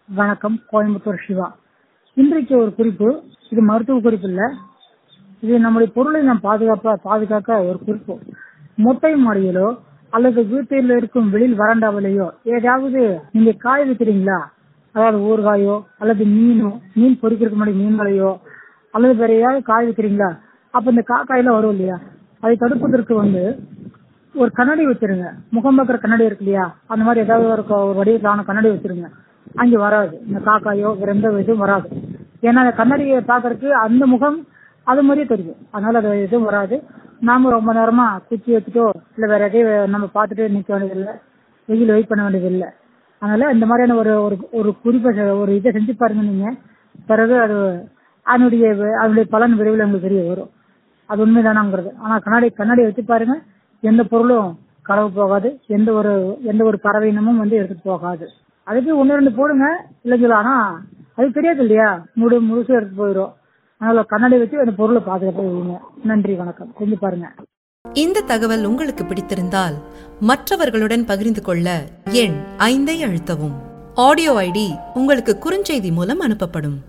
வணக்கம் கோயம்புத்தூர் சிவா இன்றைக்கு ஒரு குறிப்பு இது மருத்துவ குறிப்பு இல்ல இது நம்முடைய பொருளை நாம் பாதுகாப்பா பாதுகாக்க ஒரு குறிப்பு மொட்டை மாடியிலோ அல்லது வீட்டில் இருக்கும் வெளியில் வறண்டாவிலேயோ ஏதாவது நீங்க காய வைக்கிறீங்களா அதாவது ஊறுகாயோ அல்லது மீனோ மீன் பொரிக்கிறதுக்கு முன்னாடி மீன்களையோ அல்லது வேற ஏதாவது காய வைக்கிறீங்களா அப்ப இந்த காக்காயெல்லாம் வரும் இல்லையா அதை தடுப்பதற்கு வந்து ஒரு கண்ணாடி வச்சிருங்க முகம் பார்க்குற கண்ணாடி இருக்கு இல்லையா அந்த மாதிரி ஏதாவது ஒரு க- ஒரு வடிவத்தான கண்ணாடி வச்சிருங்க அங்க வராது இந்த காக்காயோ வேற எந்த இதுவும் வராது ஏன்னா அந்த கண்ணாடியை பார்க்கறதுக்கு அந்த முகம் அது மாதிரியே தெரியும் அதனால அது எதுவும் வராது நாம ரொம்ப நேரமா குச்சி வச்சுட்டோ இல்ல வேற எதையும் நம்ம பார்த்துட்டு நிக்க வேண்டியதில்லை வெயில் வெயிட் பண்ண வேண்டியதில்லை அதனால இந்த மாதிரியான ஒரு ஒரு ஒரு குறிப்பை செ- ஒரு இதை செஞ்சு பாருங்க நீங்க பிறகு அது அதனுடைய வி- அதனுடைய பலன் விரைவில் உங்களுக்கு தெரிய வரும் அது உண்மைதானாங்கிறது ஆனா கண்ணாடி கண்ணாடி வச்சு பாருங்க எந்த பொருளும் களவு போகாது எந்த ஒரு எந்த ஒரு பறவை இனமும் வந்து எடுத்துட்டு போகாது அதுக்கு ஒண்ணு ரெண்டு போடுங்க இல்லைங்களா ஆனா அது தெரியாது இல்லையா முழு முழுசும் எடுத்து போயிடும் அதனால கண்ணாடி வச்சு அந்த பொருளை பாதுகாப்பு வைங்க நன்றி வணக்கம் செஞ்சு பாருங்க இந்த தகவல் உங்களுக்கு பிடித்திருந்தால் மற்றவர்களுடன் பகிர்ந்து கொள்ள எண் ஐந்தை அழுத்தவும் ஆடியோ ஐடி உங்களுக்கு குறுஞ்செய்தி மூலம் அனுப்பப்படும்